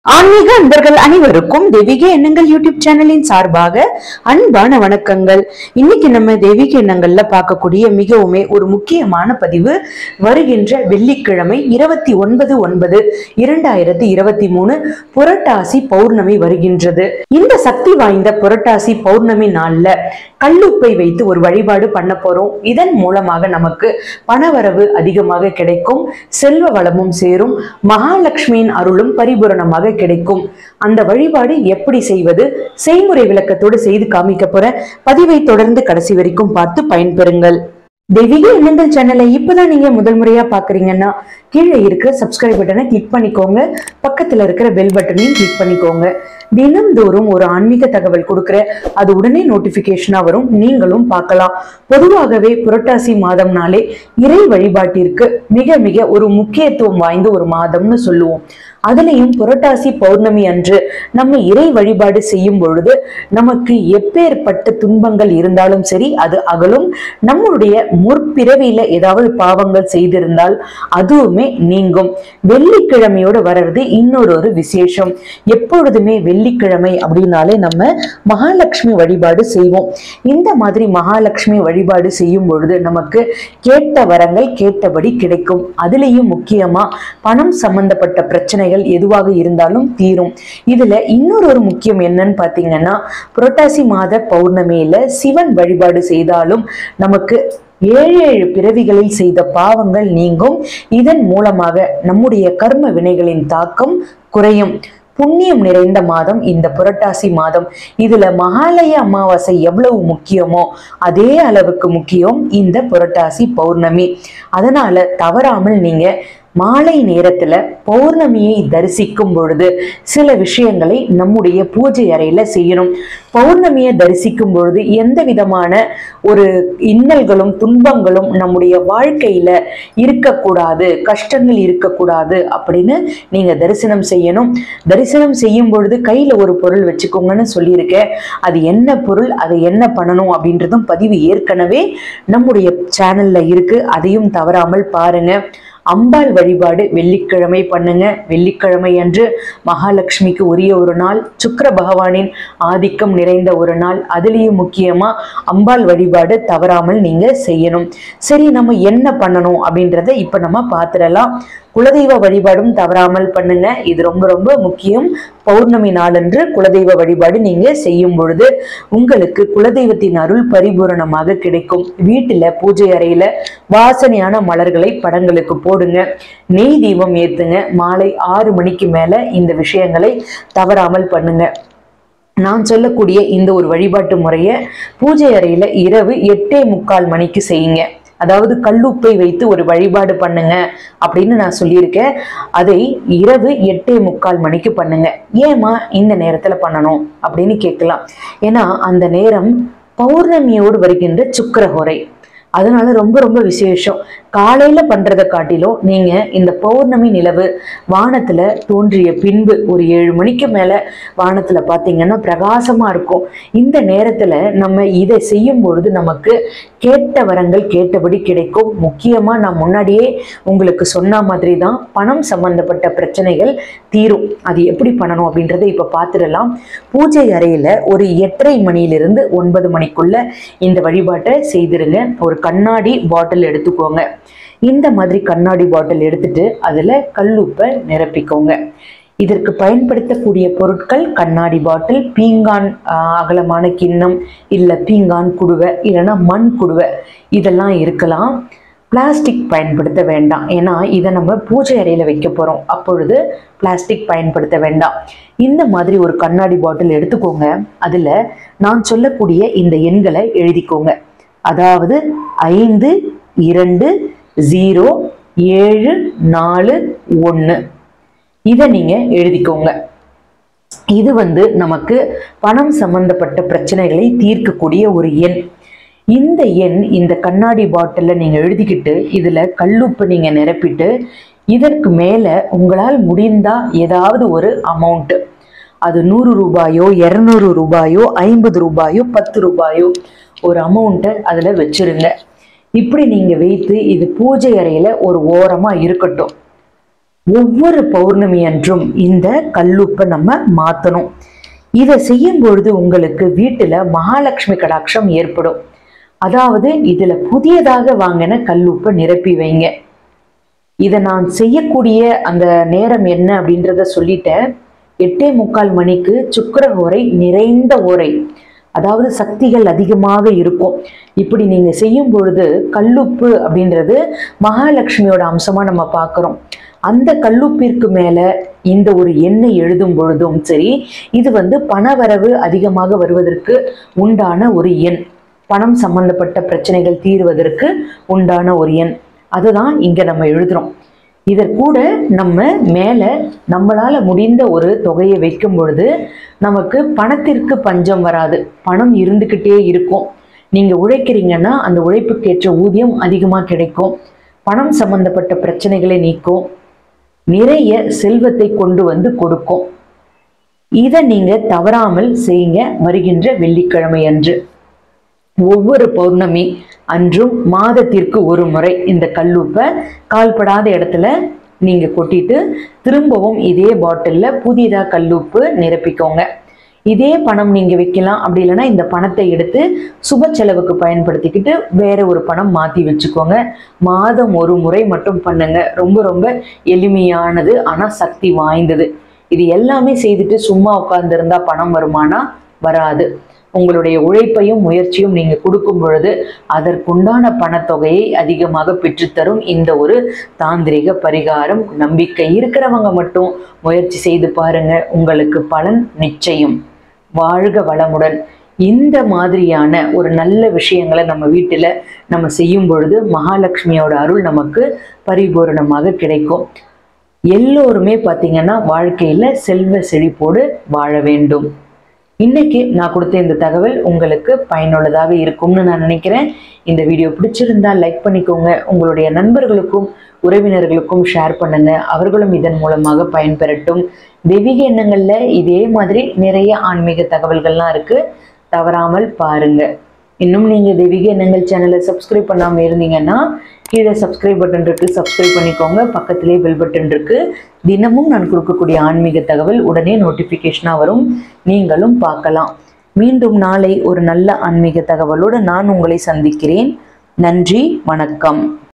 ஆன்மீக அன்பர்கள் அனைவருக்கும் தெய்வீக எண்ணங்கள் யூடியூப் சேனலின் சார்பாக அன்பான வணக்கங்கள் இன்னைக்கு நம்ம தெய்வீக எண்ணங்கள்ல பார்க்கக்கூடிய மிகவுமே ஒரு முக்கியமான பதிவு வருகின்ற வெள்ளிக்கிழமை இருபத்தி ஒன்பது ஒன்பது இரண்டாயிரத்தி இருபத்தி மூணு புரட்டாசி பௌர்ணமி வருகின்றது இந்த சக்தி வாய்ந்த புரட்டாசி பௌர்ணமி நாள்ல கல்லுப்பை வைத்து ஒரு வழிபாடு பண்ண போறோம் இதன் மூலமாக நமக்கு பணவரவு அதிகமாக கிடைக்கும் செல்வ வளமும் சேரும் மகாலட்சுமியின் அருளும் பரிபூரணமாக கிடைக்கும் அந்த வழிபாடு எப்படி செய்வது செய்முறை விளக்கத்தோடு செய்து காமிக்க போற பதிவை தொடர்ந்து கடைசி வரைக்கும் பார்த்து பயன்பெறுங்கள் தெய்வீக எண்ணங்கள் சேனலை இப்பதான் நீங்க முதல் முறையா பாக்குறீங்கன்னா கீழே இருக்கிற சப்ஸ்கிரைப் பட்டனை கிளிக் பண்ணிக்கோங்க பக்கத்துல இருக்கிற பெல் பட்டனையும் கிளிக் பண்ணிக்கோங்க தினம்தோறும் ஒரு ஆன்மீக தகவல் கொடுக்குற அது உடனே நோட்டிபிகேஷனா வரும் நீங்களும் பார்க்கலாம் பொதுவாகவே புரட்டாசி மாதம்னாலே இறை வழிபாட்டிற்கு மிக மிக ஒரு முக்கியத்துவம் வாய்ந்த ஒரு மாதம்னு சொல்லுவோம் அதுலயும் புரட்டாசி பௌர்ணமி அன்று நம்ம இறை வழிபாடு செய்யும் பொழுது நமக்கு எப்பேற்பட்ட துன்பங்கள் இருந்தாலும் சரி அது அகலும் நம்மளுடைய முற்பிறவியில ஏதாவது பாவங்கள் செய்திருந்தால் அதுவுமே நீங்கும் வெள்ளிக்கிழமையோடு வர்றது இன்னொரு ஒரு விசேஷம் எப்பொழுதுமே வெள்ளிக்கிழமை அப்படின்னாலே நம்ம மகாலட்சுமி வழிபாடு செய்வோம் இந்த மாதிரி மகாலட்சுமி வழிபாடு செய்யும் பொழுது நமக்கு கேட்ட வரங்கள் கேட்டபடி கிடைக்கும் அதுலேயும் முக்கியமா பணம் சம்பந்தப்பட்ட பிரச்சனைகள் எதுவாக இருந்தாலும் தீரும் இதுல இன்னொரு ஒரு முக்கியம் என்னன்னு பாத்தீங்கன்னா புரட்டாசி மாத பௌர்ணமியில சிவன் வழிபாடு செய்தாலும் நமக்கு ஏழு ஏழு பிறவிகளில் செய்த பாவங்கள் நீங்கும் இதன் மூலமாக நம்முடைய கர்ம வினைகளின் தாக்கம் குறையும் புண்ணியம் நிறைந்த மாதம் இந்த புரட்டாசி மாதம் இதுல மகாலய அமாவாசை எவ்வளவு முக்கியமோ அதே அளவுக்கு முக்கியம் இந்த புரட்டாசி பௌர்ணமி அதனால தவறாமல் நீங்க மாலை நேரத்துல பௌர்ணமியை தரிசிக்கும் பொழுது சில விஷயங்களை நம்முடைய பூஜை அறையில செய்யணும் பௌர்ணமியை தரிசிக்கும் பொழுது எந்த விதமான ஒரு இன்னல்களும் துன்பங்களும் நம்முடைய வாழ்க்கையில இருக்கக்கூடாது கஷ்டங்கள் இருக்கக்கூடாது அப்படின்னு நீங்க தரிசனம் செய்யணும் தரிசனம் செய்யும் பொழுது கையில ஒரு பொருள் வச்சுக்கோங்கன்னு சொல்லியிருக்கேன் அது என்ன பொருள் அதை என்ன பண்ணணும் அப்படின்றதும் பதிவு ஏற்கனவே நம்முடைய சேனல்ல இருக்கு அதையும் தவறாமல் பாருங்க அம்பாள் வழிபாடு வெள்ளிக்கிழமை பண்ணுங்க வெள்ளிக்கிழமை அன்று மகாலட்சுமிக்கு உரிய ஒரு நாள் சுக்கிர பகவானின் ஆதிக்கம் நிறைந்த ஒரு நாள் அதுலேயும் முக்கியமா அம்பாள் வழிபாடு தவறாமல் நீங்க செய்யணும் சரி நம்ம என்ன பண்ணணும் அப்படின்றத இப்ப நம்ம பார்த்துடலாம் குலதெய்வ வழிபாடும் தவறாமல் பண்ணுங்க இது ரொம்ப ரொம்ப முக்கியம் பௌர்ணமி நாளன்று குலதெய்வ வழிபாடு நீங்க செய்யும் பொழுது உங்களுக்கு குலதெய்வத்தின் அருள் பரிபூரணமாக கிடைக்கும் வீட்டுல பூஜை அறையில வாசனையான மலர்களை படங்களுக்கு போடுங்க நெய் தீபம் ஏத்துங்க மாலை ஆறு மணிக்கு மேல இந்த விஷயங்களை தவறாமல் பண்ணுங்க நான் சொல்லக்கூடிய இந்த ஒரு வழிபாட்டு முறையை பூஜை அறையில இரவு எட்டே முக்கால் மணிக்கு செய்யுங்க அதாவது கல்லுப்பை வைத்து ஒரு வழிபாடு பண்ணுங்க அப்படின்னு நான் சொல்லியிருக்கேன் அதை இரவு எட்டே முக்கால் மணிக்கு பண்ணுங்க ஏமா இந்த நேரத்துல பண்ணணும் அப்படின்னு கேட்கலாம் ஏன்னா அந்த நேரம் பௌர்ணமியோடு வருகின்ற சுக்கரஹோரை அதனால ரொம்ப ரொம்ப விசேஷம் காலையில பண்றதை காட்டிலும் நீங்க இந்த பௌர்ணமி நிலவு வானத்துல தோன்றிய பின்பு ஒரு ஏழு மணிக்கு மேல வானத்துல பாத்தீங்கன்னா பிரகாசமா இருக்கும் இந்த நேரத்துல நம்ம இதை செய்யும் பொழுது நமக்கு கேட்ட வரங்கள் கேட்டபடி கிடைக்கும் முக்கியமா நான் முன்னாடியே உங்களுக்கு சொன்ன மாதிரி தான் பணம் சம்பந்தப்பட்ட பிரச்சனைகள் தீரும் அது எப்படி பண்ணணும் அப்படின்றத இப்ப பார்த்துடலாம் பூஜை அறையில ஒரு எட்டரை மணியிலிருந்து ஒன்பது மணிக்குள்ள இந்த வழிபாட்டை செய்திருங்க ஒரு கண்ணாடி பாட்டில் எடுத்துக்கோங்க இந்த மாதிரி கண்ணாடி பாட்டில் எடுத்துட்டு அதுல கல்லுப்பை நிரப்பிக்கோங்க இதற்கு பயன்படுத்தக்கூடிய பொருட்கள் கண்ணாடி பாட்டில் பீங்கான் ஆஹ், அகலமான கிண்ணம் இல்லை பீங்கான் குடுவை இல்லைன்னா மண் குடுவை இதெல்லாம் இருக்கலாம் பிளாஸ்டிக் பயன்படுத்த வேண்டாம் ஏன்னா இதை நம்ம பூஜை அறையில் வைக்க போகிறோம் அப்பொழுது பிளாஸ்டிக் பயன்படுத்த வேண்டாம் இந்த மாதிரி ஒரு கண்ணாடி பாட்டில் எடுத்துக்கோங்க அதில் நான் சொல்லக்கூடிய இந்த எண்களை எழுதிக்கோங்க அதாவது ஐந்து இரண்டு ஜீரோ ஏழு நாலு ஒன்று இதை நீங்கள் எழுதிக்கோங்க இது வந்து நமக்கு பணம் சம்பந்தப்பட்ட பிரச்சனைகளை தீர்க்கக்கூடிய ஒரு எண் இந்த எண் இந்த கண்ணாடி பாட்டிலில் நீங்கள் எழுதிக்கிட்டு இதில் கல்லுப்பு நீங்கள் நிரப்பிட்டு இதற்கு மேலே உங்களால் முடிந்தா ஏதாவது ஒரு அமௌண்ட்டு அது நூறு ரூபாயோ இரநூறு ரூபாயோ ஐம்பது ரூபாயோ பத்து ரூபாயோ ஒரு அமௌண்ட்டை அதில் வச்சிருங்க இப்படி நீங்கள் வைத்து இது பூஜை அறையில் ஒரு ஓரமாக இருக்கட்டும் ஒவ்வொரு பௌர்ணமி அன்றும் இந்த கல்லுப்பை நம்ம மாத்தணும் இதை செய்யும் பொழுது உங்களுக்கு வீட்டுல மகாலட்சுமி கடாட்சம் ஏற்படும் அதாவது இதுல புதியதாக வாங்கின கல்லுப்பை நிரப்பி வைங்க இதை நான் செய்யக்கூடிய அந்த நேரம் என்ன அப்படின்றத சொல்லிட்டேன் எட்டே முக்கால் மணிக்கு சுக்கிர ஓரை நிறைந்த ஓரை அதாவது சக்திகள் அதிகமாக இருக்கும் இப்படி நீங்க செய்யும் பொழுது கல்லுப்பு அப்படின்றது மகாலட்சுமியோட அம்சமா நம்ம பார்க்கிறோம் அந்த கல்லுப்பிற்கு மேல இந்த ஒரு எண்ணெய் எழுதும் பொழுதும் சரி இது வந்து பணவரவு அதிகமாக வருவதற்கு உண்டான ஒரு எண் பணம் சம்பந்தப்பட்ட பிரச்சனைகள் தீர்வதற்கு உண்டான ஒரு எண் அதுதான் இங்க நம்ம எழுதுறோம் இதற்கூட நம்ம மேல நம்மளால முடிந்த ஒரு தொகையை வைக்கும் பொழுது நமக்கு பணத்திற்கு பஞ்சம் வராது பணம் இருந்துகிட்டே இருக்கும் நீங்க உழைக்கிறீங்கன்னா அந்த உழைப்புக்கேற்ற ஊதியம் அதிகமா கிடைக்கும் பணம் சம்பந்தப்பட்ட பிரச்சனைகளை நீக்கும் நிறைய செல்வத்தை கொண்டு வந்து கொடுக்கும் இதை நீங்க தவறாமல் செய்யுங்க வருகின்ற வெள்ளிக்கிழமை அன்று ஒவ்வொரு பௌர்ணமி அன்றும் மாதத்திற்கு ஒரு முறை இந்த கல்லுப்பை கால்படாத இடத்துல நீங்க கொட்டிட்டு திரும்பவும் இதே பாட்டில்ல புதிதா கல்லுப்பு நிரப்பிக்கோங்க இதே பணம் நீங்க வைக்கலாம் அப்படி இல்லைன்னா இந்த பணத்தை எடுத்து சுப செலவுக்கு பயன்படுத்திக்கிட்டு வேற ஒரு பணம் மாத்தி வச்சுக்கோங்க மாதம் ஒரு முறை மட்டும் பண்ணுங்க ரொம்ப ரொம்ப எளிமையானது ஆனா சக்தி வாய்ந்தது இது எல்லாமே செய்துட்டு சும்மா உட்கார்ந்திருந்தா பணம் வருமானா வராது உங்களுடைய உழைப்பையும் முயற்சியும் நீங்க கொடுக்கும் பொழுது அதற்குண்டான பணத்தொகையை அதிகமாக பெற்றுத்தரும் இந்த ஒரு தாந்திரிக பரிகாரம் நம்பிக்கை இருக்கிறவங்க மட்டும் முயற்சி செய்து பாருங்க உங்களுக்கு பலன் நிச்சயம் வாழ்க வளமுடன் இந்த மாதிரியான ஒரு நல்ல விஷயங்களை நம்ம வீட்டில் நம்ம செய்யும் பொழுது மகாலட்சுமியோட அருள் நமக்கு பரிபூரணமாக கிடைக்கும் எல்லோருமே பார்த்தீங்கன்னா வாழ்க்கையில செல்வ செழிப்போடு வாழ வேண்டும் இன்னைக்கு நான் கொடுத்த இந்த தகவல் உங்களுக்கு பயனுள்ளதாக இருக்கும்னு நான் நினைக்கிறேன் இந்த வீடியோ பிடிச்சிருந்தா லைக் பண்ணிக்கோங்க உங்களுடைய நண்பர்களுக்கும் உறவினர்களுக்கும் ஷேர் பண்ணுங்க அவர்களும் இதன் மூலமாக பயன்பெறட்டும் தெய்வீக எண்ணங்கள்ல இதே மாதிரி நிறைய ஆன்மீக தகவல்கள்லாம் இருக்கு தவறாமல் பாருங்க இன்னும் நீங்க தெய்வீக எண்ணங்கள் சேனலை சப்ஸ்கிரைப் பண்ணாம இருந்தீங்கன்னா கீழே சப்ஸ்கிரைப் பட்டன் இருக்கு சப்ஸ்கிரைப் பண்ணிக்கோங்க பக்கத்திலே பெல் பட்டன் இருக்கு தினமும் நான் கொடுக்கக்கூடிய ஆன்மீக தகவல் உடனே நோட்டிஃபிகேஷனா வரும் நீங்களும் பார்க்கலாம் மீண்டும் நாளை ஒரு நல்ல ஆன்மீக தகவலோடு நான் உங்களை சந்திக்கிறேன் நன்றி வணக்கம்